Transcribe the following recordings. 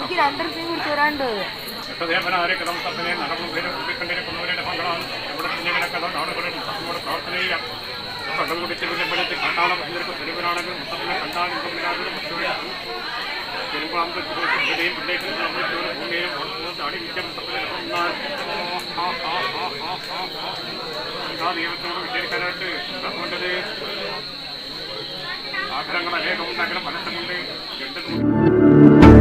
എനിക്ക് രണ്ടര സീൻ കുറിച്ച് വരാണ്ട് ദേവനാരെ കഥം തപ്പനെ നടന്നു പേര് ഉള്ളിക്കണ്ടിരിക്കുന്നവരുടെ പങ്കളാണ് ഇവിടെ കുഞ്ഞികളൊക്കെ നാടുകളിൽ മുത്തമ്മോട് പ്രാർത്ഥന ചെയ്യാം കടം കുടിച്ച് വിലപ്പെടുത്തി കണ്ടാളം ഭയങ്കര തെരുവിനാണെങ്കിൽ മുത്തമ്മനെ കണ്ടാൽ ഇമ്പമില്ലാതൊരു മുത്തമ്മ പെരുമ്പാമ്പ് ഇവിടെയും പിള്ളേക്കും ഭൂമിയും അടി വിറ്റം എല്ലാ ദൈവത്തോട് വിചാരിക്കാനായിട്ട് അതുകൊണ്ടത് ആഗ്രഹങ്ങൾ അനേകം ഉണ്ടാക്കണം മനസ്സുകൊണ്ട് രണ്ട്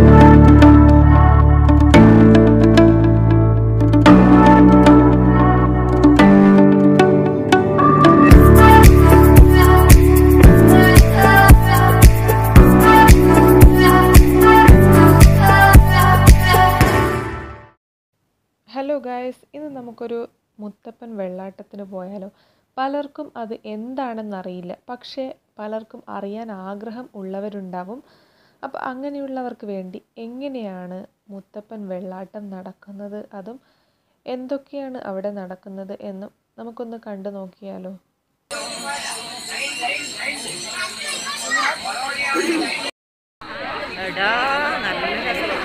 ഹലോ ഗായ്സ് ഇന്ന് നമുക്കൊരു മുത്തപ്പൻ വെള്ളാട്ടത്തിന് പോയാലോ പലർക്കും അത് എന്താണെന്നറിയില്ല പക്ഷേ പലർക്കും അറിയാൻ ആഗ്രഹം ഉള്ളവരുണ്ടാവും അപ്പോൾ അങ്ങനെയുള്ളവർക്ക് വേണ്ടി എങ്ങനെയാണ് മുത്തപ്പൻ വെള്ളാട്ടം നടക്കുന്നത് അതും എന്തൊക്കെയാണ് അവിടെ നടക്കുന്നത് എന്നും നമുക്കൊന്ന് കണ്ടു നോക്കിയാലോ എടാ നല്ല രസം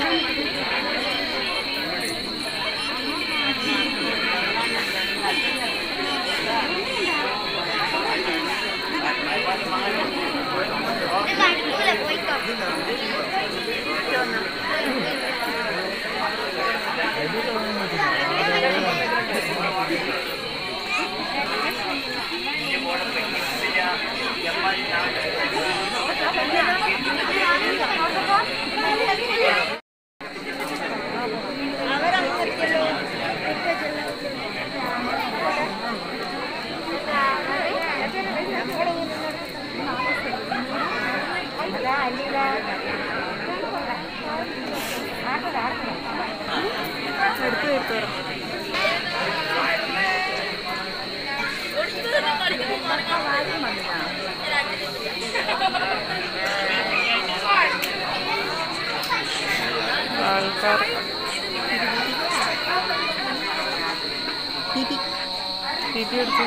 ആൾക്കാർ പിപി എടുത്തു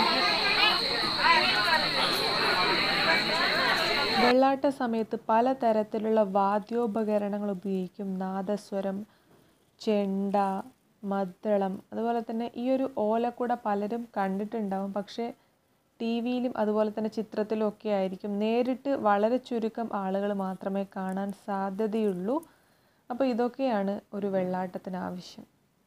വെള്ളാട്ട സമയത്ത് പലതരത്തിലുള്ള വാദ്യോപകരണങ്ങൾ ഉപയോഗിക്കും നാദസ്വരം ചെണ്ട മദ്ദളം അതുപോലെ തന്നെ ഈ ഒരു ഓലക്കുട പലരും കണ്ടിട്ടുണ്ടാവും പക്ഷേ ടി വിയിലും അതുപോലെ തന്നെ ചിത്രത്തിലും ഒക്കെ ആയിരിക്കും നേരിട്ട് വളരെ ചുരുക്കം ആളുകൾ മാത്രമേ കാണാൻ സാധ്യതയുള്ളൂ അപ്പോൾ ഇതൊക്കെയാണ് ഒരു വെള്ളാട്ടത്തിന് ആവശ്യം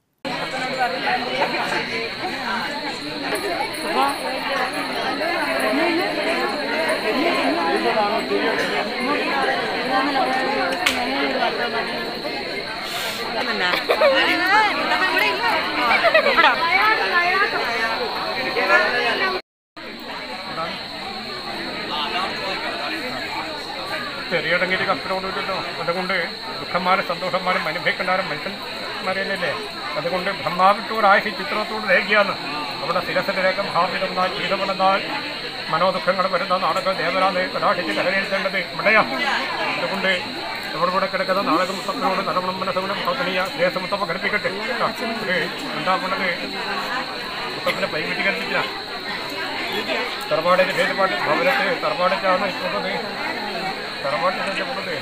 ചെറിയടങ്ങിയിട്ട് കഷ്ടമൊന്നുമില്ലല്ലോ അതുകൊണ്ട് ദുഃഖന്മാരും സന്തോഷന്മാരും അനുഭവിക്കണ്ടാരും മനുഷ്യന്മാരല്ലേ അതുകൊണ്ട് ബ്രഹ്മാവിട്ടൂരായ ഈ ചിത്രത്തോട് രേഖയാണ് അവിടെ ശിരസിലേക്ക് ഭാവിതെന്നാൽ ചെയ്തമെന്നാൽ മനോദുഃഖങ്ങൾ വരുന്ന നാടകം ദേവരാന്ന് കടാക്ഷിച്ച് കരകേൽക്കേണ്ടത് ഇവിടെയാ അതുകൊണ്ട് ഇവിടെ കൂടെ കിടക്കുന്ന നാടകം മുത്തപ്പനോട് നരമണം മനസ്സുകൊണ്ട് പ്രാർത്ഥനീയ ദേശമുത്തപ്പ ഘടിപ്പിക്കട്ടെ കേട്ടോ. ഇത് എന്താ വേണ്ടത് മുത്തപ്പനെ പൈവിട്ടി കൽപ്പിച്ച തറവാടിന്റെ പേരുപാട്ട് ഭവനത്തെ തറവാടിച്ചാണ് പോകുന്നത് തറവാട്ടിൻ്റെ പോകുന്നത്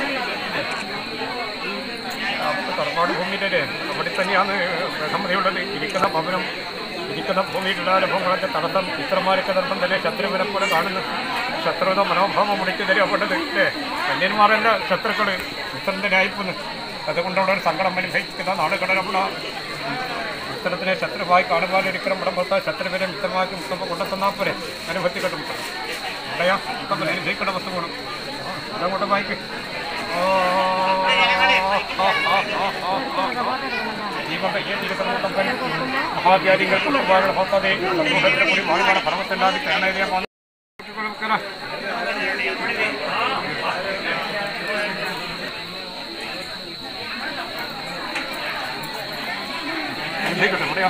അപ്പോൾ തറവാട് ഭൂമിയിലെ അവിടെ തന്നെയാണ് സമ്മതിയുള്ളത് ഇരിക്കുന്ന ഭവനം ഇരിക്കുന്ന ഭൂമിയിലുള്ള അനുഭവങ്ങളൊക്കെ തടസ്സം ചിത്രന്മാരൊക്കെ തടസ്സം തന്നെ ശത്രുവിനെ പോലെ കാണുന്നു ശത്രുത മനോഭാവം മുടിച്ചു തരപ്പെട്ടത് അല്ലേ കന്യന്മാരല്ല ശത്രുക്കൾ മിത്രൻ്റെ ആയിപ്പോന്ന് അതുകൊണ്ടുള്ള ഒരു സങ്കടം അനുഭവിക്കുന്ന നാടുകളിലുള്ള മിത്രത്തിനെ ശത്രുവായി കാണുവാനൊരിക്കലും ഉടമ്പത്ത ശത്രുവിനെ മിത്രമാക്കി മുത്തമ്മ കൊണ്ടെത്തുന്നാൽ പോലെ അനുഭവത്തിൽ കിട്ടും അവിടെയാ മുത്തമ്മ അനുഭവിക്കേണ്ട വസ്തു വേണം അതങ്ങോട്ട് വായിക്ക് ദീപം ഏറ്റിരിക്കുന്ന മുത്തപ്പൻ മഹാത്യാദികൾ കുടുംബാരുടെ ഹോത്തതെ സമൂഹത്തിലെ കൂടി വാഴുവാണ് പർവ്വത്തിൻ്റെ തേണേരിയ അനുഭവിക്കട്ടെ ഇവിടെയോ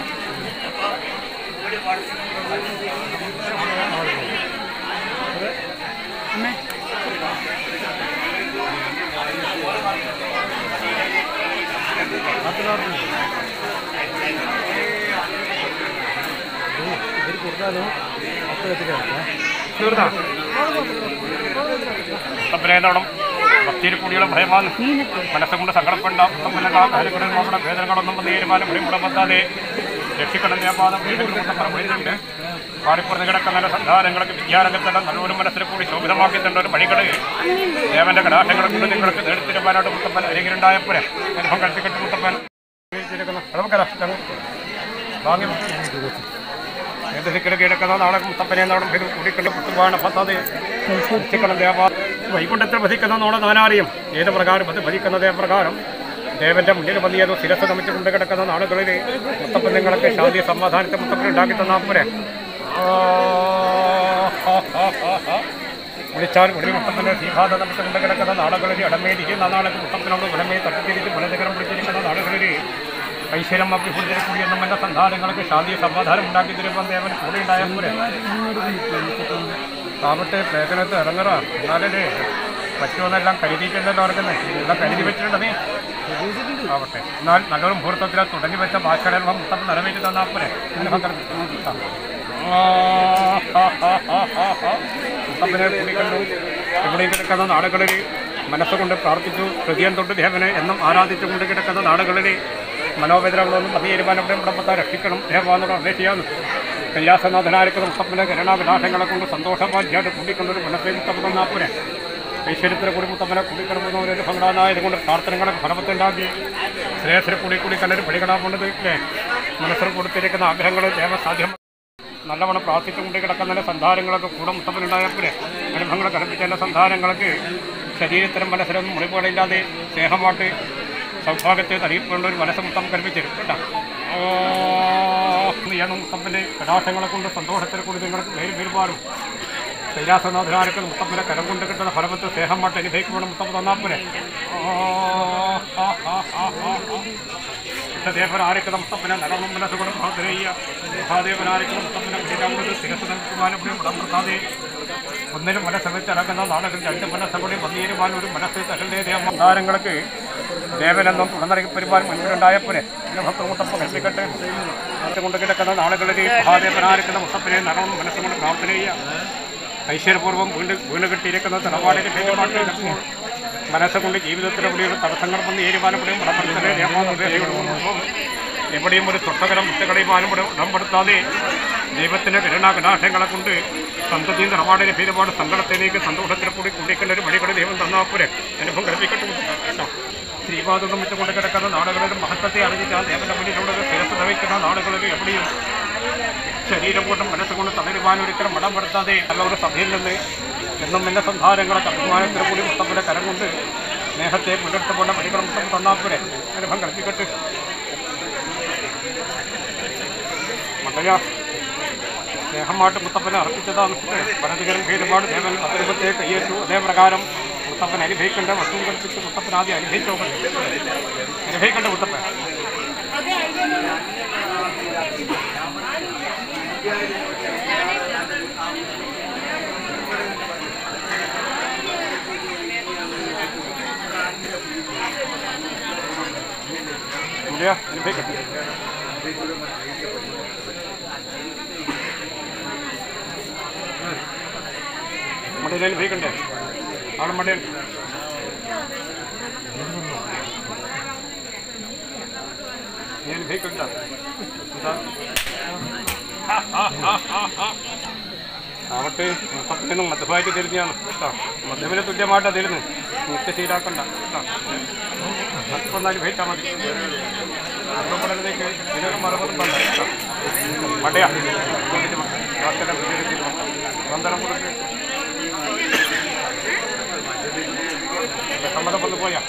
തീർന്നാ തപ്പനേന്തോണം ഭക്തിയിൽ കൂടിയുള്ള ഭയമാണ് മനസ്സുകൊണ്ട് സങ്കടപ്പെടാം കാര്യങ്ങളിൽ നമ്മുടെ വേദനകളൊന്നും തീരുമാനം പിടിമുടമ്പത്താതെ രക്ഷിക്കണം ദേവാദം പറയുന്നുണ്ട് പാടിപ്പുറത്ത് കിടക്കുന്ന സന്ധാനങ്ങൾക്ക് വിദ്യാരംഗത്തെല്ലാം നല്ലൊരു മനസ്സിൽ കൂടി ശോഭിതമാക്കി തന്ന ഒരു വഴികൾ ദേവന്റെ കടാക്ഷങ്ങളെ കൊണ്ട് നിങ്ങൾക്ക് നേടിത്തിരുമാനായിട്ട് മുത്തപ്പൻ അരികിലുണ്ടായപ്പോഴേ അനുഭവം കൽപ്പിക്കട്ട് മുത്തപ്പൻ നമുക്കറിയാം വാങ്ങി ഏത് ദിക്കിൽ കിടക്കുന്ന നാളെ മുത്തപ്പനെ നാടും ഇത് കൂടിക്കൊണ്ട് പുത്തുവാണ് പദ്ധതി ഭക്ഷിക്കണം ദേവ വൈകുണ്ഠത്തിൽ വധിക്കുന്ന നോളെ നാനാറിയും ഏത് പ്രകാരം അത് ഭജിക്കുന്നതേ പ്രകാരം ദേവന്റെ മുന്നിൽ വന്നിയതോ ശിരസ് നമിച്ച് കൊണ്ട് കിടക്കുന്ന നാളുകളിൽ മുത്തപ്പൻ നിങ്ങൾക്ക് ശാന്തി സമാധാനത്തെ മുത്തപ്പൻ ഉണ്ടാക്കി തന്നാപ്പുരെ വിളിച്ചാൽ ഒരു മുത്തപ്പനെ സീഭാത നമിച്ച് കൊണ്ട് കിടക്കുന്ന നാളുകളിൽ ഇടമേടിക്കുന്ന നാളെ മുത്തപ്പനോട് ഉടമയെ തട്ടിത്തിരിച്ച് വലതുകരം പിടിച്ചിരിക്കുന്ന നാളുകളിൽ ഐശ്വര്യം അഭിവൃദ്ധിയിൽ കൂടി എന്നും എന്ന സന്ധാനങ്ങൾക്ക് ശാന്തി സമാധാനം ഉണ്ടാക്കി തരുമ്പോൾ ദേവൻ കൂടെ ഉണ്ടായപ്പോലെ താമട്ടെ പേക്കനത്ത് ഇറങ്ങറ എന്നാലേ പറ്റുമെന്നെല്ലാം കരുതിയിട്ടല്ലോ നടക്കുന്നത് എല്ലാം കരുതി വെച്ചിട്ടുണ്ട് നീ ആവട്ടെ എന്നാൽ നല്ലൊരു മുഹൂർത്തത്തിൽ തുടങ്ങി വെച്ച ഭാഷകളെല്ലാം മൊത്തം നിറവേറ്റി തന്നാപ്പോലെ മുത്തപ്പനെ കൂടിക്കണ്ടു ഇവിടെ കിടക്കുന്ന നാടുകളിൽ മനസ്സുകൊണ്ട് പ്രാർത്ഥിച്ചു ഹൃദയം തൊട്ട് ദേവനെ എന്നും ആരാധിച്ചുകൊണ്ട് കിടക്കുന്ന നാടുകളിൽ മനോവേദനകളൊന്നും അധികരിമാനവിടെ മുടമ്പത്താ രക്ഷിക്കണം ദേവാനോട് അപേക്ഷിയാന്ന് കൈലാസനാഥനായിരിക്കുന്ന മുത്തപ്പനെ കരുണാവിലാസങ്ങളെ കൊണ്ട് സന്തോഷമാധ്യായിട്ട് കൂടിക്കൊണ്ടൊരു മനസ്സേ മുത്തപ്പൻ നാപ്പനെ ഐശ്വര്യത്തിനെ കൂടി മുത്തപ്പനെ കൂടിക്കിടക്കുന്നവരൊരു ഭംഗടാനായത് കൊണ്ട് പ്രാർത്ഥനകളെ ഫലവത്തുണ്ടാക്കി ശ്രേയസിനെ കൂടി കൂടി കണ്ടൊരു പടികളാ കൊണ്ടത് അല്ലേ മനസ്സിൽ കൊടുത്തിരിക്കുന്ന ആഗ്രഹങ്ങൾ ദേവസാധ്യം നല്ലവണ്ണം പ്രാർത്ഥിച്ചുകൊണ്ട് കിടക്കുന്ന സന്ധാനങ്ങളൊക്കെ കൂടെ മുത്തപ്പനുണ്ടായപ്പോലെ അനുഭവങ്ങൾ കടപ്പിച്ച സന്ധാനങ്ങൾക്ക് ശരീരത്തിനും മനസ്സിലൊന്നും മുറിവുകളില്ലാതെ സ്നേഹമായിട്ട് സൗഭാഗ്യത്തെ തടിയിപ്പോണ്ട ഒരു മനസ്സ് മുത്തം കൽപ്പിച്ചിരും കേട്ടോ ഓ മുത്തപ്പൻ്റെ കടാക്ഷങ്ങളെ കൊണ്ട് സന്തോഷത്തിനെ കൂടി നിങ്ങൾക്ക് പേര് പെരുമാറും കൈലാസനാഥനാർക്ക് മുത്തപ്പനെ കരം കൊണ്ട് കിട്ടുന്ന ഫലമത്ത് സ്നേഹമായിട്ട് അനുഭവിക്കുമ്പോൾ മുത്തപ്പ തന്നാപ്പനെ ദേവനാരിക്കുന്ന മുത്തപ്പനെ നരവണം മനസ്സുകൊണ്ട് പ്രാർത്ഥനയ്യ മഹാദേവനാരിക്കുന്ന മുത്തപ്പനെ പിടിക്കാവുന്നത് ശിരസ് നൽകുവാനും മുടമ്പുത്താതെ ഒന്നിനും മനസ്സ് വെച്ച് ഇറങ്ങുന്ന നാളുകൾ രണ്ട് മനസ്സുകൂടി വന്നീരുവാൻ ഒരു മനസ്സ് തരണ്ടേ ദേവതാരങ്ങൾക്ക് ദേവനെന്നും തുടർന്നറിയി പെരുമാറും മുൻപിലുണ്ടായപ്പോലെ ഭക്ത മുത്തപ്പ കൽപ്പിക്കട്ടെ കൊണ്ട് കിടക്കുന്ന നാളുകളിൽ മഹാദേവനാരിക്കുന്ന മുത്തപ്പനെ നരവണം മനസ്സുകൊണ്ട് പ്രാർത്ഥന ചെയ്യുക ഐശ്വര്യപൂർവ്വം വീണ് വീണ് കിട്ടിയിരിക്കുന്ന തറവാടിന് പേരുമാറ്റി മനസ്സുകൊണ്ട് ജീവിതത്തിലെ കൂടിയുള്ള തടസ്സങ്ങൾ വന്ന് ഏരുമാനപ്പെടും പ്രവർത്തന നിയമനിർദ്ദേശങ്ങളും എവിടെയും ഒരു തൊട്ടകലം മുറ്റകളയുമാനും ഉടമ്പെടുത്താതെ ദൈവത്തിൻ്റെ കരുണാകടാക്ഷങ്ങളെ കൊണ്ട് സന്തതിയും തറവാടിന് ഭേദപാട് സങ്കടത്തിലേക്ക് സന്തോഷത്തിൽ കൂടി കുടിക്കുന്ന ഒരു വഴികളെ ദൈവം തന്നാപ്പുരെ അനുഭവം ഘടിപ്പിക്കട്ടെ ശ്രീപാദം വെച്ചുകൊണ്ട് കിടക്കുന്ന നാടുകളിലും മഹത്വത്തെ അറിഞ്ഞിട്ടാൽ ദേവന്റെ മുന്നിലുള്ളത് ശിരസ് നയിക്കുന്ന നാടുകളിൽ എവിടെയും ശരീരം കൊണ്ടും മനസ്സുകൊണ്ടും തളരുവാൻ ഒരിക്കലും മടം പെടുത്താതെ നല്ലൊരു സഭയിൽ നിന്ന് എന്നും എന്റെ സംഹാരങ്ങളെ അഭിമാനത്തിന് കൂടി മുത്തപ്പന്റെ കരം കൊണ്ട് സ്നേഹത്തെ മുന്നെടുത്തുകൊണ്ട് വഴികൾ മുത്തം തന്നാപ്പുരെ അനുഭവം കളിപ്പിക്കട്ടെ മട്ടയ സ്നേഹമായിട്ട് മുത്തപ്പനെ അർപ്പിച്ചതാണ് പരതികരം ഭേദപാട് ദേവൻ അതിരൂപത്തെ കയ്യേറ്റു അതേ പ്രകാരം മുത്തപ്പൻ അനുഭവിക്കേണ്ട വസ്തു കൽപ്പിച്ച് മുത്തപ്പൻ ആദ്യം അനുഭവിച്ചോ അനുഭവിക്കേണ്ട മുത്തപ്പൻ മുടിയാ അനുഭവിക്കട്ടെ മടയിൽ അനുഭവിക്കണ്ടേ അവിടെ മടയിൽ നീ അനുഭവിക്കണ്ട എന്താ ആവട്ടെ മുപ്പത്തിനും മദ്യമായിട്ട് തിരിഞ്ഞാണ് കേട്ടോ മദ്യമിന് തുല്യമായിട്ടാണ് തരുന്നത് നിത്യ ശീലാക്കണ്ട കേട്ടോ മദ്യം അനുഭവിച്ചാൽ മതി മദ്യപ്പെടലേക്ക് ഇതിനൊരു മറുപടി വേണ്ട കേട്ടോ മടയാ വന്ദനം കൊടുത്ത് സമ്മതം വന്ന് പോയാ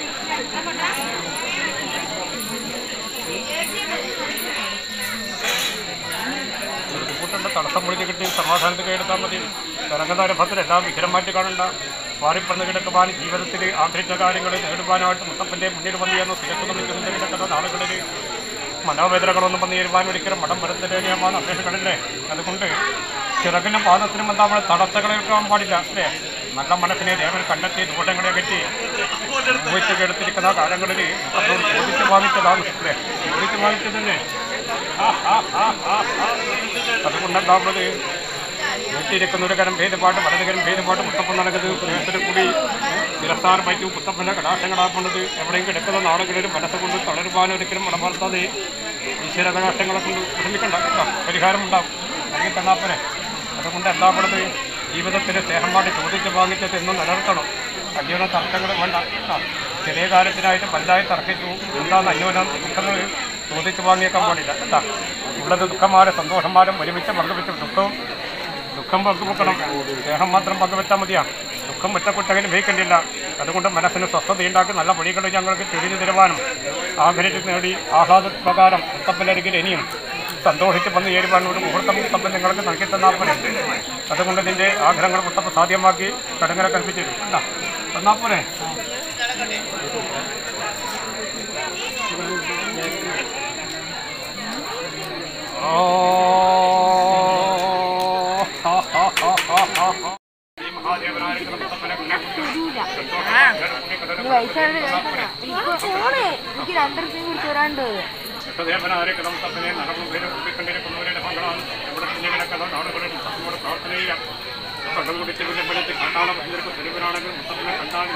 കൂട്ടണ്ട തടസ്സം വിളിച്ച് കിട്ടി സമാധാനത്തിൽ എടുത്താൽ മതി ഇറങ്ങുന്ന അനുഭവത്തിൽ എല്ലാം വിഗ്രഹം മാറ്റി കാണണ്ട പാറിപ്പറന്ന് കിടക്കുവാൻ ജീവിതത്തിൽ ആഗ്രഹിച്ച കാര്യങ്ങൾ നേടുവാനായിട്ട് മുത്തപ്പൻ്റെ മുന്നിൽ വന്നു ചേർന്ന് സിരക്ക് നിർമ്മിക്കുന്നുണ്ട് കിടക്കുന്ന നാളുകളിൽ മനോവേദനകളൊന്നും വന്നു ചേരുവാൻ ഒരിക്കലും മടം വരുത്തലേമാണ് അപേക്ഷകളില്ലേ അതുകൊണ്ട് ചിറകിനും പാദത്തിനും എന്താ പറയുക തടസ്സങ്ങളേൽക്കാൻ പാടില്ല അല്ലേ നല്ല മനസ്സിനെ ദേവൻ കണ്ടെത്തി ദൂരങ്ങളെ പറ്റി ഊഹിച്ച് എടുത്തിരിക്കുന്ന കാലങ്ങളിൽ അപ്പോൾ ചോദിച്ച് വാങ്ങിച്ചതാണ് അല്ലേ ചോദിച്ച് വാങ്ങിച്ചതല്ലേ അതുകൊണ്ടെന്താവുന്നത് വീട്ടിലിരിക്കുന്ന ഒരു കരം ഭേദപാട്ട് വലതുകരം ഭേദപാട്ട് മുട്ടപ്പം നടക്കുന്നത് പ്രേസത്തിൽ കൂടി ശിരസാർ വയ്ക്കും പുത്തപ്പൻ്റെ കടാക്ഷങ്ങളാക്കുന്നത് എവിടെയും കിടക്കുന്ന നാടുകളിലും മനസ്സുകൊണ്ട് തളരുവാനും ഒരിക്കലും ഉടമർത്താതെ ഈശ്വര കടാക്ഷങ്ങളെ കൊണ്ട് വിഷമിക്കണ്ട കേട്ടോ പരിഹാരമുണ്ടാവും അല്ലെങ്കിൽ തന്നാപ്പനെ അതുകൊണ്ട് എന്താ പറയുന്നത് ജീവിതത്തിൽ സ്നേഹമായിട്ട് ചോദിച്ച് വാങ്ങിച്ചത് എന്നും നിലനിർത്തണം അന്യോന തർക്കങ്ങൾ വേണ്ട കേട്ടോ ചെറിയ കാര്യത്തിനായിട്ട് വലുതായി തർക്കിച്ചു എന്താന്ന് അന്യോന ദുഃഖങ്ങൾ ചോദിച്ച് വാങ്ങിയേക്കാൻ പാടില്ല കേട്ടോ ഉള്ളത് ദുഃഖമാരെ സന്തോഷമാരും ഒരുമിച്ച് പങ്കുവെച്ച് ദുഃഖവും ദുഃഖം പങ്കുവെക്കണം സ്നേഹം മാത്രം പങ്കുവെച്ചാൽ മതിയാണ് ദുഃഖം ഒറ്റക്കുറ്റങ്ങനെ ഉപയോഗിക്കേണ്ടില്ല അതുകൊണ്ട് മനസ്സിന് സ്വസ്ഥതയുണ്ടാക്കി നല്ല വഴികൾ ഞങ്ങൾക്ക് തിരിഞ്ഞു തരുവാനും ആഗ്രഹിച്ച് നേടി ആഹ്ലാദപ്രകാരം മുത്തപ്പനരികിൽ ഇനിയും സന്തോഷിച്ച് വന്ന് ചേരുവാൻ ഒരു മുഹൂർത്തം മുത്തപ്പൻ നിങ്ങൾക്ക് നൽകി തന്നാപ്പനെ അതുകൊണ്ട് നിന്റെ ആഗ്രഹങ്ങൾ മുത്തപ്പ സാധ്യമാക്കി കടങ്ങര കൽപ്പിച്ചു തരും കേട്ടോ തന്നാപ്പനെ ഓ ഹാ ഹാ ഹാ ഹാ ഹാ ഹാ ഈ മഹാദേവനായിരിക്കുന്ന മുത്തപ്പനെ ഇത് പൈസ എനിക്ക് ഫോണ് എനിക്ക് രണ്ട് റുപ്യ കൊടുത്തു തരാണ്ട് ദേവനായിരിക്കുന്ന മുത്തപ്പനെ നടന്നു പേര് കൂട്ടിക്കൊണ്ടിരിക്കുന്നവരുടെ മകളാണ് എവിടെ തന്നെ കിടക്കുന്ന നാടുകളിൽ മുത്തപ്പനോട് പ്രാർത്ഥന ചെയ്യാം കടം കുടിച്ച് വിളിച്ച് കണ്ടാളം ഭയങ്കര തെരുവിനാണെങ്കിൽ മുത്തപ്പനെ കണ്ടാൽ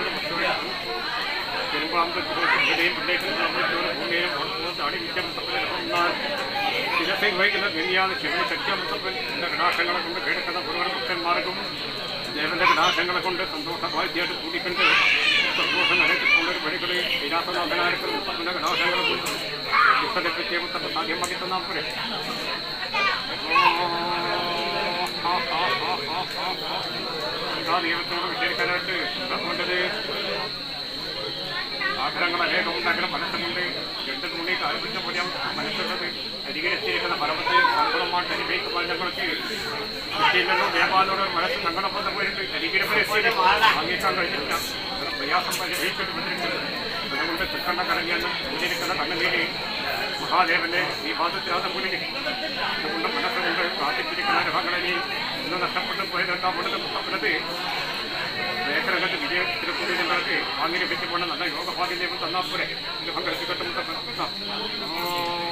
പെരുമ്പാമ്പുടെയും പ്രദേശത്തും ഭൂമിയെയും അടിമിച്ച മുത്തപ്പനെ കൊന്നാൽ ശിരസയിൽ വഹിക്കുന്ന ഗനിയാണ് ശിവന് ശക്തിയ മുത്തപ്പൻ എന്റെ കടാക്ഷങ്ങളെ കൊണ്ട് കിടക്കുന്ന ഒരുപാട് ഭക്തന്മാർക്കും ദേവന്റെ കടാക്ഷങ്ങളെ കൊണ്ട് സന്തോഷഭാഗ്യമായിട്ട് കൂടിക്കൊണ്ട് സന്തോഷം നിലച്ചിട്ടുള്ളൊരു വഴികളിൽ വിലാസനാഥനായിരിക്കും മുത്തപ്പന്റെ കടാക്ഷങ്ങളെ കൊണ്ട് പുസ്തകത്തെ മുത്തപ്പ സാധ്യമാക്കി തന്നാൽ പോരെ ദൈവത്തോട് വിചാരിക്കാനായിട്ട് അതുകൊണ്ടത് ആഗ്രഹങ്ങൾ അനേകം ഉണ്ടെങ്കിലും മനസ്സുകൊണ്ട് രണ്ട് തുണി ആരംഭിച്ച പോലെ മനസ്സുള്ളത് അരികിലെത്തിയിരിക്കുന്ന പരമത്തെ സങ്കടമായിട്ട് അനുഭവിക്കുമ്പോൾ ഞങ്ങൾക്ക് കുട്ടിയിൽ നിന്നും ദേവാലോട് മനസ്സ് സങ്കടം വന്നു പോയിട്ട് അരികിലെത്തി വാങ്ങിക്കാൻ കഴിഞ്ഞില്ല അത് പ്രയാസം അനുഭവിച്ചിട്ട് വന്നിരിക്കുന്നത് അതുകൊണ്ട് തൃക്കണ്ണ കടങ്ങിയെന്നും പൂജിരിക്കുന്ന കണ്ണുനീര് മഹാദേവന്റെ ഈ പാദത്തിലാതെ മുന്നിൽ അതുകൊണ്ട് മനസ്സുകൊണ്ട് പ്രാർത്ഥിച്ചിരിക്കുന്ന അനുഭവങ്ങളെ ഇന്ന് നഷ്ടപ്പെട്ടു പോയതെന്താ പൊടുത്ത് മുത്തപ്പനത് മേഖലകത്ത് വിജയത്തിന് കൂടി നിങ്ങൾക്ക് വാങ്ങി ലഭിച്ചുകൊണ്ട് നല്ല യോഗഭാഗ്യം തന്നാൽ പോരെ ഇത് പങ്കെടുത്തിട്ട് മുത്തപ്പൻ